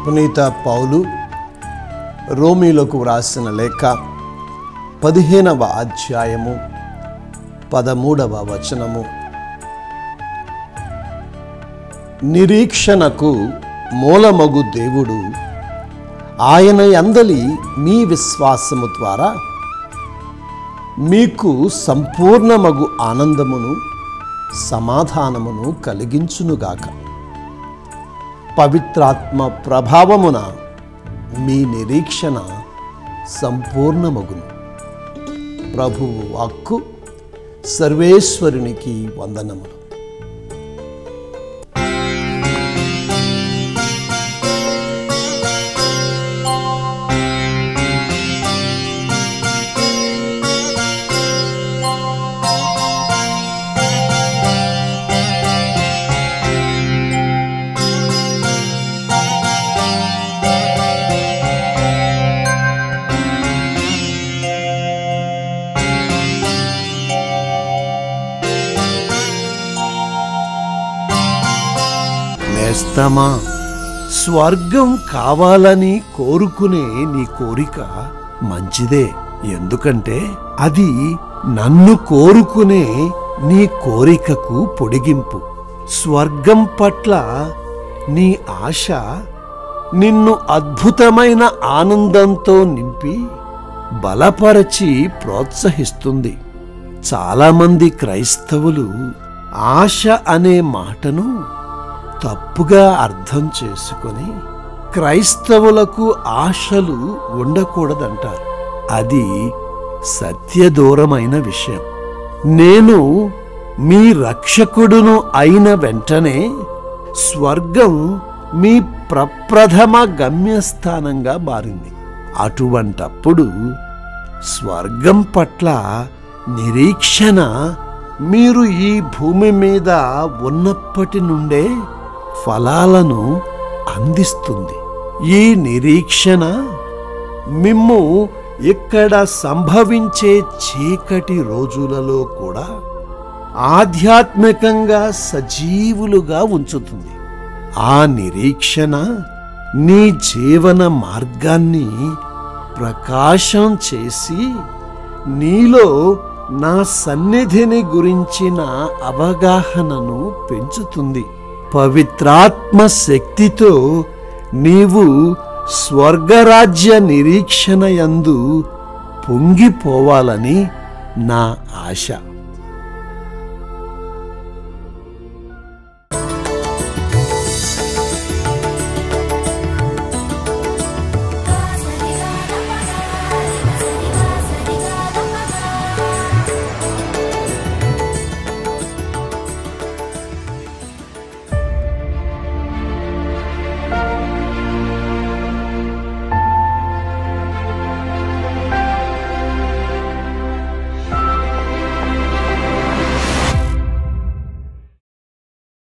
పునీత పౌలు రోమీలకు వ్రాసిన లేఖ పదిహేనవ అధ్యాయము పదమూడవ వచనము నిరీక్షణకు మూలమగు దేవుడు ఆయన యందలి మీ విశ్వాసము ద్వారా మీకు సంపూర్ణమగు ఆనందమును సమాధానమును కలిగించునుగాక పవిత్రాత్మ ప్రభావమున మీ నిరీక్షణ సంపూర్ణమగును ప్రభువు వాక్కు సర్వేశ్వరునికి వందనములు నేస్తమా స్వర్గం కావాలని కోరుకునే నీ కోరిక మంచిదే ఎందుకంటే అది నన్ను కోరుకునే నీ కోరికకు పొడిగింపు స్వర్గం పట్ల నీ ఆశ నిన్ను అద్భుతమైన ఆనందంతో నింపి బలపరచి ప్రోత్సహిస్తుంది చాలామంది క్రైస్తవులు ఆశ అనే మాటను తప్పుగా అర్థం చేసుకొని క్రైస్తవులకు ఆశలు ఉండకూడదంటారు అది సత్యదూరమైన విషయం నేను మీ రక్షకుడును అయిన వెంటనే స్వర్గం మీ ప్రప్రథమ గమ్యస్థానంగా మారింది అటువంటప్పుడు స్వర్గం పట్ల నిరీక్షణ మీరు ఈ భూమి మీద ఉన్నప్పటి నుండే ఫలాలను అందిస్తుంది ఈ నిరీక్షణ మిమ్ము ఇక్కడ సంభవించే చీకటి రోజులలో కూడా ఆధ్యాత్మికంగా సజీవులుగా ఉంచుతుంది ఆ నిరీక్షణ నీ జీవన మార్గాన్ని ప్రకాశం చేసి నీలో నా సన్నిధిని గురించిన అవగాహనను పెంచుతుంది పవిత్రాత్మ శక్తితో నీవు స్వర్గరాజ్య నిరీక్షణ యందు పొంగిపోవాలని నా ఆశ